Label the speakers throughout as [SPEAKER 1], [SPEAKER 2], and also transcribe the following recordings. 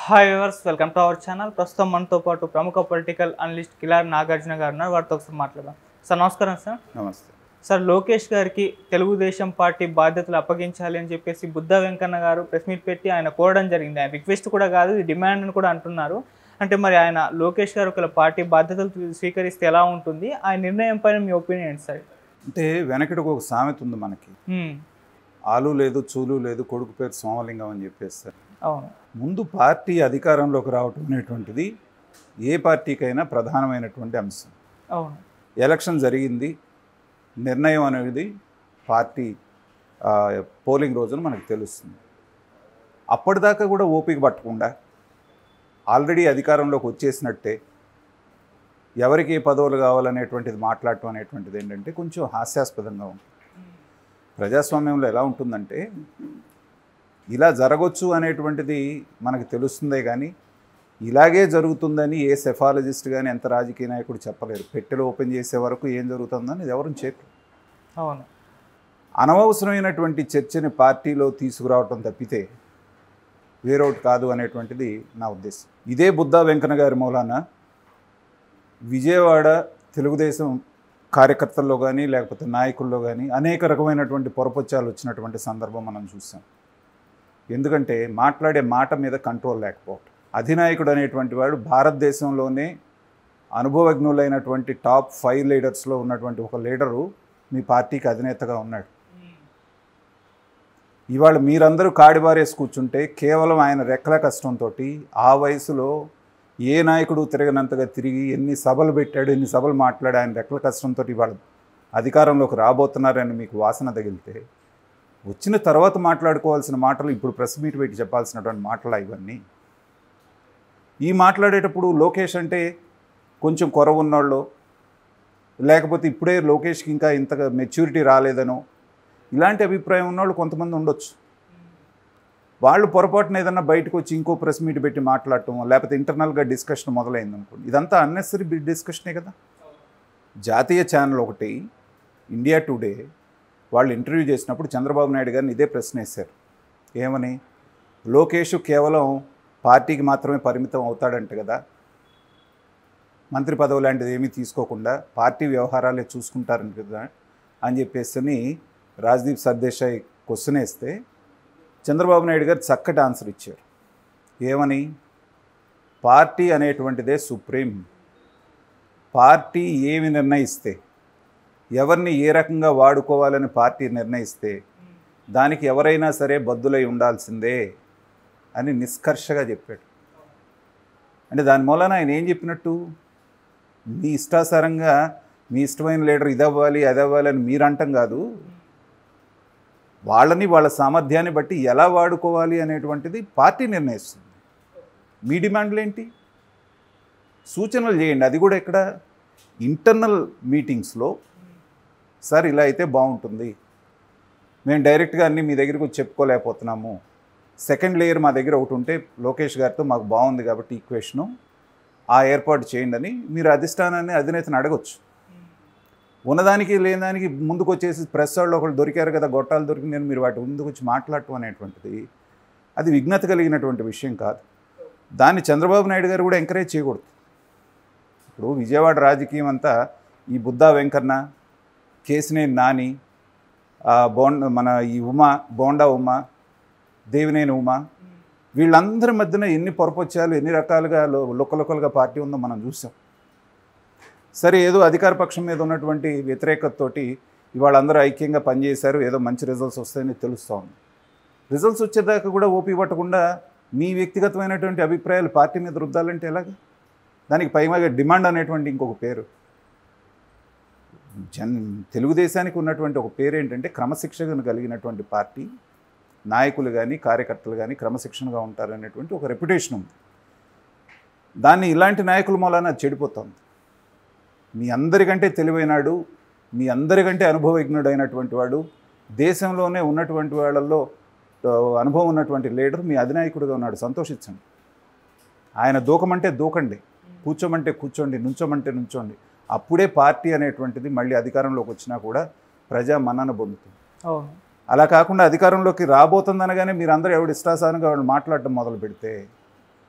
[SPEAKER 1] hi viewers welcome to our channel ప్రస్తుతం మనతో పాటు ప్రముఖ పొలిటికల్ అనలిస్ట్ కిలార్ నాగార్జున గారు ఉన్నారు వారితో ఒకసారి మాట్లాడదాం సార్ నమస్కారం సార్
[SPEAKER 2] నమస్తే
[SPEAKER 1] సార్ లోకేష్ గారికి తెలుగుదేశం పార్టీ బాధ్యతలు అప్పగించాలి అని చెప్పేసి బుద్ధ వెంకన్న గారు ప్రెస్ మీట్ పెట్టి ఆయన కోరడం జరిగింది ఆయన రిక్వెస్ట్ కూడా కాదు ఇది డిమాండ్ అని కూడా అంటున్నారు అంటే మరి ఆయన లోకేష్ గారు ఒకవేళ పార్టీ బాధ్యతలు స్వీకరిస్తే ఎలా ఉంటుంది ఆ నిర్ణయం పైన మీ ఒపీనియన్ ఏంటి సార్
[SPEAKER 2] అంటే వెనకటికి ఒక సామెత ఉంది మనకి
[SPEAKER 1] హ్మ్,
[SPEAKER 2] ఆలు లేదు చూలు లేదు కొడుకు పేరు సోమలింగం అని చెప్పేస్తారు
[SPEAKER 1] అవును
[SPEAKER 2] ముందు పార్టీ అధికారంలోకి రావటం అనేటువంటిది ఏ పార్టీకైనా ప్రధానమైనటువంటి అంశం
[SPEAKER 1] అవును
[SPEAKER 2] ఎలక్షన్ జరిగింది నిర్ణయం అనేది పార్టీ ఆ, పోలింగ్ రోజున మనకు తెలుస్తుంది అప్పటిదాకా కూడా ఓపిక పట్టకుండా ఆల్రెడీ అధికారంలోకి వచ్చేసినట్టే ఎవరికి ఏ పదవులు కావాలనేటువంటిది మాట్లాడటం అనేటువంటిది ఏంటంటే కొంచెం హాస్యాస్పదంగా ఉంటుంది ప్రజాస్వామ్యంలో ఎలా ఉంటుందంటే ఇలా జరగవచ్చు అనేటువంటిది మనకు తెలుస్తుందే కానీ ఇలాగే జరుగుతుందని ఏ సెఫాలజిస్ట్ కానీ ఎంత రాజకీయ నాయకుడు చెప్పలేరు పెట్టెలు ఓపెన్ చేసే వరకు ఏం జరుగుతుందని ఎవరు చెప్పరు
[SPEAKER 1] అవును
[SPEAKER 2] అనవసరమైనటువంటి చర్చని పార్టీలో తీసుకురావటం తప్పితే వేరొకటి కాదు అనేటువంటిది నా ఉద్దేశం ఇదే బుద్ధా వెంకన్న గారి మూలాన విజయవాడ తెలుగుదేశం కార్యకర్తల్లో కానీ లేకపోతే నాయకుల్లో కానీ అనేక రకమైనటువంటి పొరపొచ్చాలు వచ్చినటువంటి సందర్భం మనం చూసాం ఎందుకంటే మాట్లాడే మాట మీద కంట్రోల్ లేకపోవటం అధినాయకుడు అనేటువంటి వాడు భారతదేశంలోనే అనుభవజ్ఞులైనటువంటి టాప్ ఫైవ్ లీడర్స్లో ఉన్నటువంటి ఒక లీడరు మీ పార్టీకి అధినేతగా ఉన్నాడు ఇవాళ మీరందరూ కాడిబారేసి కూర్చుంటే కేవలం ఆయన రెక్కల కష్టంతో ఆ వయసులో ఏ నాయకుడు తిరగనంతగా తిరిగి ఎన్ని సభలు పెట్టాడు ఎన్ని సభలు మాట్లాడు ఆయన రెక్కల కష్టంతో ఇవాళ అధికారంలోకి రాబోతున్నారని మీకు వాసన తగిలితే వచ్చిన తర్వాత మాట్లాడుకోవాల్సిన మాటలు ఇప్పుడు ప్రెస్ మీట్ పెట్టి చెప్పాల్సినటువంటి మాటలు ఇవన్నీ ఈ మాట్లాడేటప్పుడు లోకేష్ అంటే కొంచెం కొర ఉన్నోళ్ళు లేకపోతే ఇప్పుడే లోకేష్కి ఇంకా ఇంతగా మెచ్యూరిటీ రాలేదనో ఇలాంటి అభిప్రాయం ఉన్నవాళ్ళు కొంతమంది ఉండొచ్చు వాళ్ళు పొరపాటున ఏదన్నా బయటకు వచ్చి ఇంకో ప్రెస్ మీట్ పెట్టి మాట్లాడటం లేకపోతే ఇంటర్నల్గా డిస్కషన్ మొదలైంది అనుకోండి ఇదంతా అన్నెసరీ బిగ్ డిస్కషనే కదా జాతీయ ఛానల్ ఒకటి ఇండియా టుడే వాళ్ళు ఇంటర్వ్యూ చేసినప్పుడు చంద్రబాబు నాయుడు గారిని ఇదే ప్రశ్న వేశారు ఏమని లోకేష్ కేవలం పార్టీకి మాత్రమే పరిమితం అవుతాడంట కదా మంత్రి పదవి లాంటిది ఏమీ తీసుకోకుండా పార్టీ వ్యవహారాలే చూసుకుంటారని కదా అని చెప్పేసి రాజ్దీప్ సర్దేశాయ్ క్వశ్చన్ వేస్తే చంద్రబాబు నాయుడు గారు చక్కటి ఆన్సర్ ఇచ్చారు ఏమని పార్టీ అనేటువంటిదే సుప్రీం పార్టీ ఏమి నిర్ణయిస్తే ఎవరిని ఏ రకంగా వాడుకోవాలని పార్టీ నిర్ణయిస్తే దానికి ఎవరైనా సరే బద్దులై ఉండాల్సిందే అని నిష్కర్షగా చెప్పాడు అంటే దాని మూలన ఆయన ఏం చెప్పినట్టు మీ ఇష్టాసారంగా మీ ఇష్టమైన లీడర్ ఇది అవ్వాలి అది అవ్వాలి అని మీరు అంటం కాదు వాళ్ళని వాళ్ళ సామర్థ్యాన్ని బట్టి ఎలా వాడుకోవాలి అనేటువంటిది పార్టీ నిర్ణయిస్తుంది మీ డిమాండ్లు ఏంటి సూచనలు చేయండి అది కూడా ఇక్కడ ఇంటర్నల్ మీటింగ్స్లో సార్ ఇలా అయితే బాగుంటుంది మేము డైరెక్ట్గా అన్నీ మీ దగ్గరికి వచ్చి చెప్పుకోలేకపోతున్నాము సెకండ్ లేయర్ మా దగ్గర ఒకటి ఉంటే లోకేష్ గారితో మాకు బాగుంది కాబట్టి ఈక్వేషను ఆ ఏర్పాటు చేయండి అని మీరు అధిష్టానాన్ని అధినేతను అడగొచ్చు ఉన్నదానికి లేనిదానికి ముందుకు వచ్చేసి ప్రెస్ వాళ్ళు ఒకళ్ళు దొరికారు కదా గొట్టాలు దొరికి నేను మీరు వాటి ముందుకు వచ్చి మాట్లాడటం అనేటువంటిది అది విఘ్నత కలిగినటువంటి విషయం కాదు దాన్ని చంద్రబాబు నాయుడు గారు కూడా ఎంకరేజ్ చేయకూడదు ఇప్పుడు విజయవాడ రాజకీయం అంతా ఈ బుద్ధా వెంకన్న కేసినేని నాని ఆ బోండ మన ఈ ఉమా బోండా ఉమా దేవినేని ఉమా వీళ్ళందరి మధ్యన ఎన్ని పొరపొచ్చాలు ఎన్ని రకాలుగా లొక్కలొక్కలుగా పార్టీ ఉందో మనం చూసాం సరే ఏదో అధికార పక్షం మీద ఉన్నటువంటి వ్యతిరేకతతోటి ఇవాళ అందరూ ఐక్యంగా పనిచేశారు ఏదో మంచి రిజల్ట్స్ వస్తాయని తెలుస్తూ ఉంది రిజల్ట్స్ వచ్చేదాకా కూడా ఓపి పట్టకుండా మీ వ్యక్తిగతమైనటువంటి అభిప్రాయాలు పార్టీ మీద రుద్దాలంటే ఎలాగ దానికి పైగా డిమాండ్ అనేటువంటి ఇంకొక పేరు జన్ తెలుగుదేశానికి ఉన్నటువంటి ఒక పేరు ఏంటంటే క్రమశిక్షణ కలిగినటువంటి పార్టీ నాయకులు కానీ కార్యకర్తలు కానీ క్రమశిక్షణగా ఉంటారనేటువంటి ఒక రెప్యుటేషన్ ఉంది దాన్ని ఇలాంటి నాయకుల మూలాన అది చెడిపోతుంది మీ అందరికంటే తెలివైనాడు మీ అందరికంటే అనుభవజ్ఞుడైనటువంటి వాడు దేశంలోనే ఉన్నటువంటి వాళ్ళల్లో ఆ, అనుభవం ఉన్నటువంటి లీడర్ మీ అధినాయకుడిగా ఉన్నాడు సంతోషించండి ఆయన దూకమంటే దూకండి కూర్చోమంటే కూర్చోండి నుంచోమంటే నుంచోండి అప్పుడే పార్టీ అనేటువంటిది మళ్ళీ అధికారంలోకి వచ్చినా కూడా ప్రజా మన్నన పొందుతుంది
[SPEAKER 1] అవును
[SPEAKER 2] అలా కాకుండా అధికారంలోకి రాబోతుందనగానే మీరందరూ ఎవడు ఇష్టాసానంగా వాళ్ళు మాట్లాడటం మొదలు పెడితే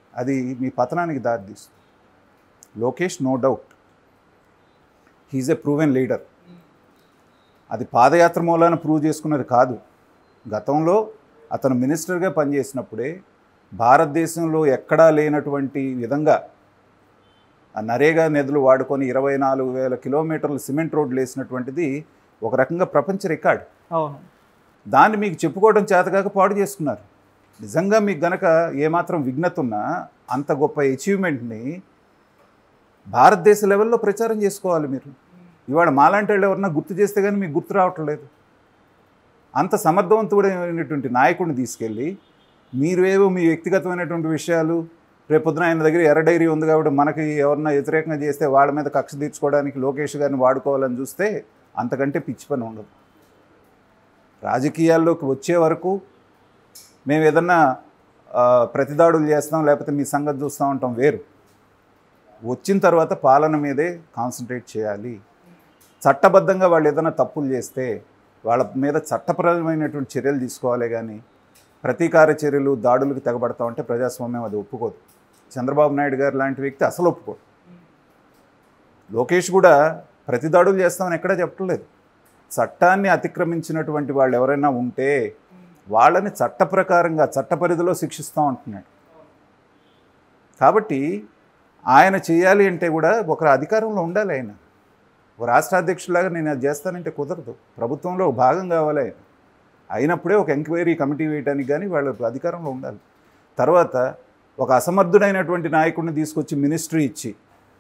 [SPEAKER 2] అది మీ పతనానికి దారితీస్తుంది Lokesh no doubt he's a proven leader అది పాదయాత్ర మూలాన ప్రూవ్ చేసుకున్నది కాదు గతంలో అతను మినిస్టర్గా పనిచేసినప్పుడే భారతదేశంలో ఎక్కడా లేనటువంటి విధంగా ఆ నరేగా నిధులు వాడుకొని ఇరవై నాలుగు వేల కిలోమీటర్లు సిమెంట్ రోడ్లు వేసినటువంటిది ఒక రకంగా ప్రపంచ రికార్డ్
[SPEAKER 1] అవును
[SPEAKER 2] దాన్ని మీకు చెప్పుకోవడం చేతకాక పాడు చేసుకున్నారు నిజంగా మీకు గనక ఏమాత్రం విఘ్నత ఉన్నా అంత గొప్ప అచీవ్మెంట్ని భారతదేశ లెవెల్లో ప్రచారం చేసుకోవాలి మీరు ఇవాళ మాలాంటి వాళ్ళు ఎవరన్నా గుర్తు చేస్తే కానీ మీకు గుర్తు రావట్లేదు అంత సమర్థవంతుడైనటువంటి నాయకుడిని తీసుకెళ్ళి మీరు ఏవో మీ వ్యక్తిగతమైనటువంటి విషయాలు రేపొద్దున ఆయన దగ్గర ఎర్ర డైరీ ఉంది కాబట్టి మనకి ఎవరన్నా వ్యతిరేకంగా చేస్తే వాళ్ళ మీద కక్ష తీర్చుకోవడానికి లోకేష్ గారిని వాడుకోవాలని చూస్తే అంతకంటే పిచ్చి పని ఉండదు రాజకీయాల్లోకి వచ్చే వరకు మేము ఏదన్నా ఆ, ప్రతిదాడులు చేస్తాం లేకపోతే మీ సంగతి చూస్తూ ఉంటాం వేరు వచ్చిన తర్వాత పాలన మీదే కాన్సన్ట్రేట్ చేయాలి చట్టబద్ధంగా వాళ్ళు ఏదైనా తప్పులు చేస్తే వాళ్ళ మీద చట్టపరమైనటువంటి చర్యలు తీసుకోవాలి కానీ ప్రతీకార చర్యలు దాడులకు తెగబడతామంటే ప్రజాస్వామ్యం అది ఒప్పుకోదు చంద్రబాబు నాయుడు గారు లాంటి వ్యక్తి అసలు ఒప్పుకోడు లోకేష్ కూడా ప్రతి దాడులు చేస్తామని ఎక్కడా చెప్పట్లేదు చట్టాన్ని అతిక్రమించినటువంటి వాళ్ళు ఎవరైనా ఉంటే వాళ్ళని చట్ట ప్రకారంగా చట్ట పరిధిలో శిక్షిస్తాం అంటున్నాడు కాబట్టి ఆయన చేయాలి అంటే కూడా ఒక అధికారంలో ఉండాలి ఆయన ఒక రాష్ట్ర అధ్యక్షులాగా నేను అది చేస్తానంటే కుదరదు ప్రభుత్వంలో ఒక భాగం కావాలి ఆయన అయినప్పుడే ఒక ఎంక్వైరీ కమిటీ వేయడానికి కానీ వాళ్ళ అధికారంలో ఉండాలి తర్వాత ఒక అసమర్థుడైనటువంటి నాయకుడిని తీసుకొచ్చి మినిస్ట్రీ ఇచ్చి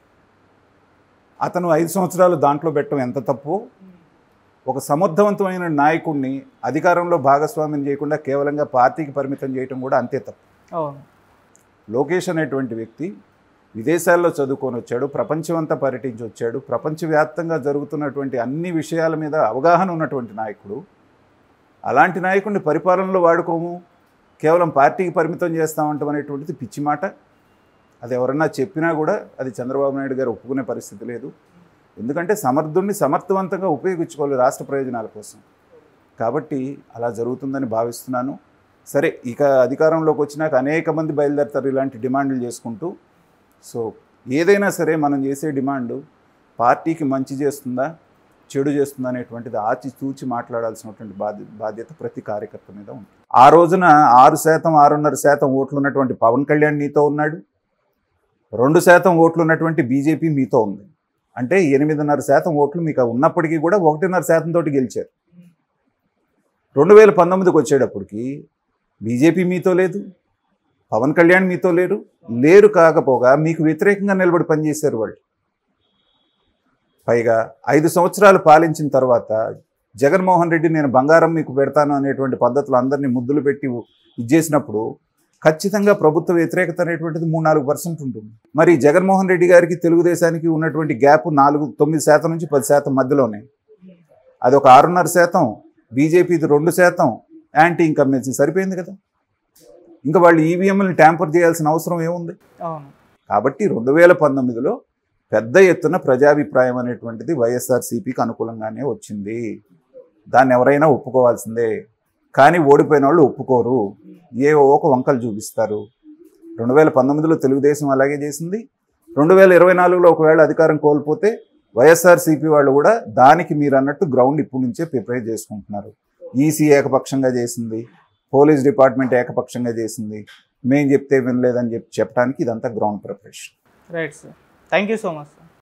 [SPEAKER 2] అతను ఐదు సంవత్సరాలు దాంట్లో పెట్టడం ఎంత తప్పు ఒక సమర్థవంతమైన నాయకుడిని అధికారంలో భాగస్వామ్యం చేయకుండా కేవలంగా పార్టీకి పరిమితం చేయటం కూడా అంతే తప్పు
[SPEAKER 1] అవును
[SPEAKER 2] లోకేష్ అనేటువంటి వ్యక్తి విదేశాల్లో చదువుకొని వచ్చాడు ప్రపంచమంతా పర్యటించి వచ్చాడు ప్రపంచవ్యాప్తంగా జరుగుతున్నటువంటి అన్ని విషయాల మీద అవగాహన ఉన్నటువంటి నాయకుడు అలాంటి నాయకుడిని పరిపాలనలో వాడుకోము కేవలం పార్టీకి పరిమితం చేస్తామంటాం అనేటువంటిది పిచ్చి మాట అది ఎవరన్నా చెప్పినా కూడా అది చంద్రబాబు నాయుడు గారు ఒప్పుకునే పరిస్థితి లేదు ఎందుకంటే సమర్థుడిని సమర్థవంతంగా ఉపయోగించుకోవాలి రాష్ట్ర ప్రయోజనాల కోసం కాబట్టి అలా జరుగుతుందని భావిస్తున్నాను సరే ఇక అధికారంలోకి వచ్చినాక అనేక మంది బయలుదేరతారు ఇలాంటి డిమాండ్లు చేసుకుంటూ సో ఏదైనా సరే మనం చేసే డిమాండ్ పార్టీకి మంచి చేస్తుందా చెడు చేస్తుందా అనేటువంటిది ఆచి తూచి మాట్లాడాల్సినటువంటి బాధ్య బాధ్యత ప్రతి కార్యకర్త మీద ఉంది ఆ రోజున ఆరు శాతం ఆరున్నర శాతం ఓట్లు ఉన్నటువంటి పవన్ కళ్యాణ్ నీతో ఉన్నాడు రెండు శాతం ఓట్లు ఉన్నటువంటి బీజేపీ మీతో ఉంది అంటే ఎనిమిదిన్నర శాతం ఓట్లు మీకు ఉన్నప్పటికీ కూడా ఒకటిన్నర శాతం తోటి గెలిచారు రెండు వేల పంతొమ్మిదికి వచ్చేటప్పటికి బీజేపీ మీతో లేదు పవన్ కళ్యాణ్ మీతో లేరు లేరు కాకపోగా మీకు వ్యతిరేకంగా నిలబడి పనిచేశారు వాళ్ళు పైగా ఐదు సంవత్సరాలు పాలించిన తర్వాత జగన్మోహన్ రెడ్డి నేను బంగారం మీకు పెడతాను అనేటువంటి పద్ధతులు అందరినీ ముద్దులు పెట్టి ఇది చేసినప్పుడు ఖచ్చితంగా ప్రభుత్వ వ్యతిరేకత అనేటువంటిది మూడు నాలుగు పర్సెంట్ ఉంటుంది మరి జగన్మోహన్ రెడ్డి గారికి తెలుగుదేశానికి ఉన్నటువంటి గ్యాప్ నాలుగు తొమ్మిది శాతం నుంచి పది శాతం మధ్యలోనే అది ఒక ఆరున్నర శాతం బీజేపీది రెండు శాతం యాంటీ ఇన్కమ్మెన్సీ సరిపోయింది కదా ఇంకా వాళ్ళు ఈవీఎంలను ట్యాంపర్ చేయాల్సిన అవసరం ఏముంది
[SPEAKER 1] అవును
[SPEAKER 2] కాబట్టి రెండు వేల పంతొమ్మిదిలో పెద్ద ఎత్తున ప్రజాభిప్రాయం అనేటువంటిది వైఎస్ఆర్సీపీకి అనుకూలంగానే వచ్చింది దాన్ని ఎవరైనా ఒప్పుకోవాల్సిందే కానీ ఓడిపోయిన వాళ్ళు ఒప్పుకోరు ఏ ఒక వంకలు చూపిస్తారు రెండు వేల పంతొమ్మిదిలో తెలుగుదేశం అలాగే చేసింది రెండు వేల ఇరవై నాలుగులో ఒకవేళ అధికారం కోల్పోతే వైఎస్ఆర్సీపీ వాళ్ళు కూడా దానికి మీరు అన్నట్టు గ్రౌండ్ ఇప్పటి నుంచే ప్రిపేర్ చేసుకుంటున్నారు ఈసీ ఏకపక్షంగా చేసింది పోలీస్ డిపార్ట్మెంట్ ఏకపక్షంగా చేసింది మేం చెప్తే వినలేదని చెప్పి చెప్పడానికి ఇదంతా ground preparation
[SPEAKER 1] right sir thank you so much sir